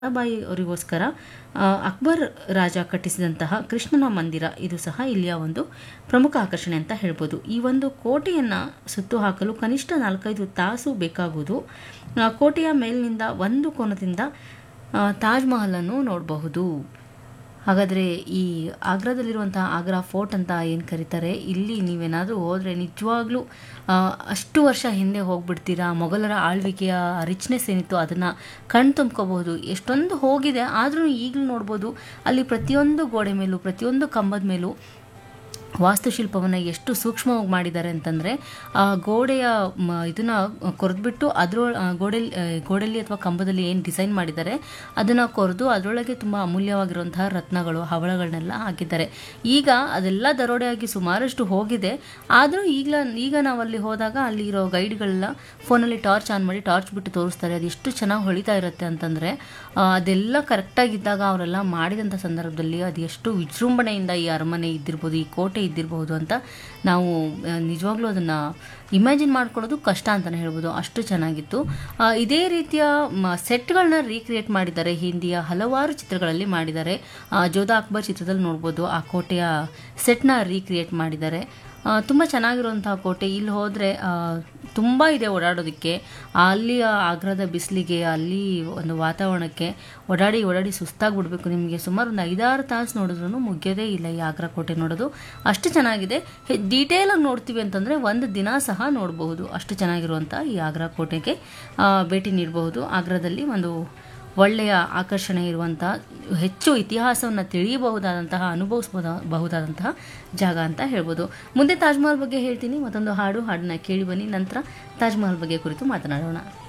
ಬಾಯಿ ಅವರಿಗೋಸ್ಕರ ಆ, ಅಕ್ಬರ್ ರಾಜ ಕಟ್ಟಿಸಿದಂತಹ ಕೃಷ್ಣನ ಮಂದಿರ ಇದು ಸಹ ಇಲ್ಲಿಯ ಒಂದು ಪ್ರಮುಖ ಆಕರ್ಷಣೆ ಅಂತ ಹೇಳ್ಬೋದು ಈ ಒಂದು ಕೋಟೆಯನ್ನು ಸುತ್ತು ಹಾಕಲು ಕನಿಷ್ಠ ನಾಲ್ಕೈದು ತಾಸು ಬೇಕಾಗುವುದು ಆ, ಕೋಟೆಯ ಮೇಲಿನಿಂದ ಒಂದು ಕೋನದಿಂದ ಆ, ತಾಜ್ ಮಹಲನ್ನು ನೋಡಬಹುದು ಹಾಗಾದರೆ ಈ ಆಗ್ರಾದಲ್ಲಿರುವಂತಹ ಆಗ್ರಾ ಫೋರ್ಟ್ ಅಂತ ಏನು ಕರೀತಾರೆ ಇಲ್ಲಿ ನೀವೇನಾದರೂ ಹೋದರೆ ನಿಜವಾಗ್ಲೂ ಆ, ಅಷ್ಟು ವರ್ಷ ಹಿಂದೆ ಹೋಗ್ಬಿಡ್ತೀರಾ ಮೊಘಲರ ಆಳ್ವಿಕೆಯ ರಿಚ್ನೆಸ್ ಏನಿತ್ತು ಅದನ್ನು ಕಣ್ ತುಂಬ್ಕೋಬಹುದು ಎಷ್ಟೊಂದು ಹೋಗಿದೆ ಆದರೂ ಈಗಲೂ ನೋಡ್ಬೋದು ಅಲ್ಲಿ ಪ್ರತಿಯೊಂದು ಗೋಡೆ ಮೇಲೂ ಪ್ರತಿಯೊಂದು ಕಂಬದ ಮೇಲೂ ವಾಸ್ತುಶಿಲ್ಪವನ್ನು ಎಷ್ಟು ಸೂಕ್ಷ್ಮವಾಗಿ ಮಾಡಿದ್ದಾರೆ ಅಂತಂದರೆ ಆ ಗೋಡೆಯ ಮ ಇದನ್ನು ಕೊರೆದ್ಬಿಟ್ಟು ಅದರ ಗೋಡೆಯಲ್ಲಿ ಗೋಡೆಯಲ್ಲಿ ಅಥವಾ ಕಂಬದಲ್ಲಿ ಏನು ಡಿಸೈನ್ ಮಾಡಿದ್ದಾರೆ ಅದನ್ನು ಕೊರೆದು ಅದರೊಳಗೆ ತುಂಬ ಅಮೂಲ್ಯವಾಗಿರುವಂತಹ ರತ್ನಗಳು ಹವಳಗಳನ್ನೆಲ್ಲ ಹಾಕಿದ್ದಾರೆ ಈಗ ಅದೆಲ್ಲ ದರೋಡೆಯಾಗಿ ಸುಮಾರಷ್ಟು ಹೋಗಿದೆ ಆದರೂ ಈಗಲ ಈಗ ನಾವು ಅಲ್ಲಿ ಹೋದಾಗ ಅಲ್ಲಿರೋ ಗೈಡ್ಗಳೆಲ್ಲ ಫೋನಲ್ಲಿ ಟಾರ್ಚ್ ಆನ್ ಮಾಡಿ ಟಾರ್ಚ್ ಬಿಟ್ಟು ತೋರಿಸ್ತಾರೆ ಅದು ಎಷ್ಟು ಚೆನ್ನಾಗಿ ಹೊಳಿತಾ ಇರುತ್ತೆ ಅಂತಂದರೆ ಅದೆಲ್ಲ ಕರೆಕ್ಟಾಗಿದ್ದಾಗ ಅವರೆಲ್ಲ ಮಾಡಿದಂಥ ಸಂದರ್ಭದಲ್ಲಿ ಅದು ಎಷ್ಟು ವಿಜೃಂಭಣೆಯಿಂದ ಈ ಅರಮನೆ ಇದ್ದಿರ್ಬೋದು ಈ ಕೋಟೆ ಇದ್ದಿರಬಹುದು ಅಂತ ನಾವು ಆ, ನಿಜವಾಗ್ಲೂ ಅದನ್ನು ಇಮ್ಯಾಜಿನ್ ಮಾಡ್ಕೊಳ್ಳೋದು ಕಷ್ಟ ಅಂತಲೇ ಹೇಳ್ಬೋದು ಅಷ್ಟು ಚೆನ್ನಾಗಿತ್ತು ಆ, ಇದೇ ರೀತಿಯ ಸೆಟ್ಗಳನ್ನ ರೀಕ್ರಿಯೇಟ್ ಮಾಡಿದ್ದಾರೆ ಹಿಂದಿಯ ಹಲವಾರು ಚಿತ್ರಗಳಲ್ಲಿ ಮಾಡಿದ್ದಾರೆ ಆ, ಜೋಧಾ ಅಕ್ಬರ್ ಚಿತ್ರದಲ್ಲಿ ನೋಡ್ಬೋದು ಆ ಕೋಟೆಯ ಸೆಟ್ನ ರೀಕ್ರಿಯೇಟ್ ಮಾಡಿದ್ದಾರೆ ತುಂಬ ಚೆನ್ನಾಗಿರುವಂತಹ ಕೋಟೆ ಇಲ್ಲಿ ಹೋದರೆ ತುಂಬ ಇದೆ ಓಡಾಡೋದಕ್ಕೆ ಅಲ್ಲಿಯ ಆಗ್ರಾದ ಬಿಸಿಲಿಗೆ ಅಲ್ಲಿ ಒಂದು ವಾತಾವರಣಕ್ಕೆ ಓಡಾಡಿ ಓಡಾಡಿ ಸುಸ್ತಾಗ್ಬಿಡ್ಬೇಕು ನಿಮಗೆ ಸುಮಾರು ಒಂದು ಐದಾರು ತಾಸು ನೋಡಿದ್ರೂ ಮುಗಿಯೋದೇ ಇಲ್ಲ ಈ ಆಗ್ರಾ ಕೋಟೆ ನೋಡೋದು ಅಷ್ಟು ಚೆನ್ನಾಗಿದೆ ಡೀಟೇಲಾಗಿ ನೋಡ್ತೀವಿ ಅಂತಂದರೆ ಒಂದು ದಿನ ಸಹ ನೋಡಬಹುದು ಅಷ್ಟು ಚೆನ್ನಾಗಿರುವಂಥ ಈ ಆಗ್ರಾ ಕೋಟೆಗೆ ಆ, ಭೇಟಿ ನೀಡಬಹುದು ಆಗ್ರಾದಲ್ಲಿ ಒಂದು ಒಳ್ಳೆಯ ಆಕರ್ಷಣೆ ಇರುವಂಥ ಹೆಚ್ಚು ಇತಿಹಾಸವನ್ನು ತಿಳಿಯಬಹುದಾದಂತಹ ಅನುಭವಿಸಬಹುದ ಬಹುದಾದಂತಹ ಜಾಗ ಅಂತ ಹೇಳ್ಬೋದು ಮುಂದೆ ತಾಜ್ ಮಹಲ್ ಬಗ್ಗೆ ಹೇಳ್ತೀನಿ ಮತ್ತೊಂದು ಹಾಡು ಹಾಡನ್ನ ಕೇಳಿ ಬನ್ನಿ ನಂತರ ತಾಜ್ ಮಹಲ್ ಬಗ್ಗೆ ಕುರಿತು ಮಾತನಾಡೋಣ